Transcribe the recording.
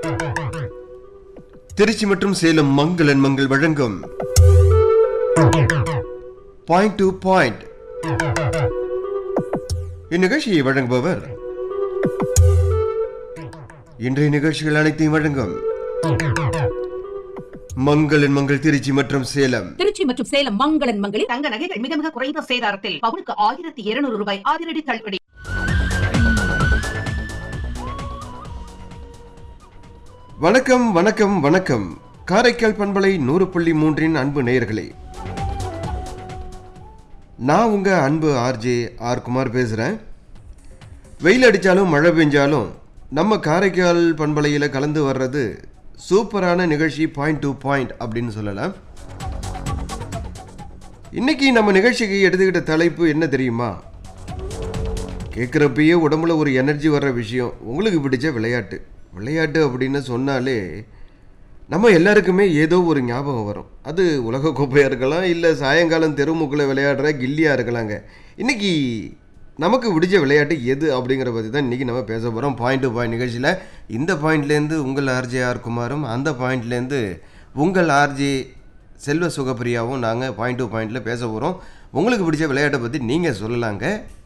திருச்சி மற்றும் சேலம் மங்களன் மங்கள் வழங்கும் பாயிண்ட் டு பாயிண்ட் இந்நிகழ்ச்சியை வழங்குபவர் இன்றைய நிகழ்ச்சிகள் அனைத்தையும் வழங்கும் மங்களன் மங்கள் திருச்சி மற்றும் சேலம் திருச்சி மற்றும் சேலம் மங்களன் மங்களில் தங்க நகைகள் மிக மிக குறைந்த சேதாரத்தில் பவுனுக்கு ஆயிரத்தி இருநூறு ரூபாய் அதிரடி தள்ளுபடி வணக்கம் வணக்கம் வணக்கம் காரைக்கால் பண்பலை நூறு புள்ளி மூன்றின் அன்பு நேயர்களே நான் உங்க அன்பு ஆர்ஜே ஆர் குமார் பேசுகிறேன் வெயில் அடித்தாலும் மழை பெஞ்சாலும் நம்ம காரைக்கால் பண்பலையில் கலந்து வர்றது சூப்பரான நிகழ்ச்சி பாயிண்ட் டு பாயிண்ட் அப்படின்னு சொல்லலாம் இன்னைக்கு நம்ம நிகழ்ச்சிக்கு எடுத்துக்கிட்ட தலைப்பு என்ன தெரியுமா கேட்குறப்பயே உடம்புல ஒரு எனர்ஜி வர்ற விஷயம் உங்களுக்கு பிடிச்ச விளையாட்டு விளையாட்டு அப்படின்னு சொன்னாலே நம்ம எல்லாருக்குமே ஏதோ ஒரு ஞாபகம் வரும் அது உலக கோப்பையாக இருக்கலாம் இல்லை சாயங்காலம் தெருமுக்கில் விளையாடுற கில்லியாக இருக்கலாங்க இன்னைக்கு நமக்கு பிடிச்ச விளையாட்டு எது அப்படிங்கிற பற்றி தான் இன்றைக்கி நம்ம பேச போகிறோம் பாயிண்ட் டு பாயிண்ட் நிகழ்ச்சியில் இந்த பாயிண்ட்லேருந்து உங்கள் ஆர்ஜே ஆர் குமாரும் அந்த பாயிண்ட்லேருந்து உங்கள் ஆர்ஜே செல்வ சுகப்பிரியாவும் நாங்கள் பாயிண்ட் டு பாயிண்டில் பேச போகிறோம் உங்களுக்கு பிடிச்ச விளையாட்டை பற்றி நீங்கள் சொல்லலாங்க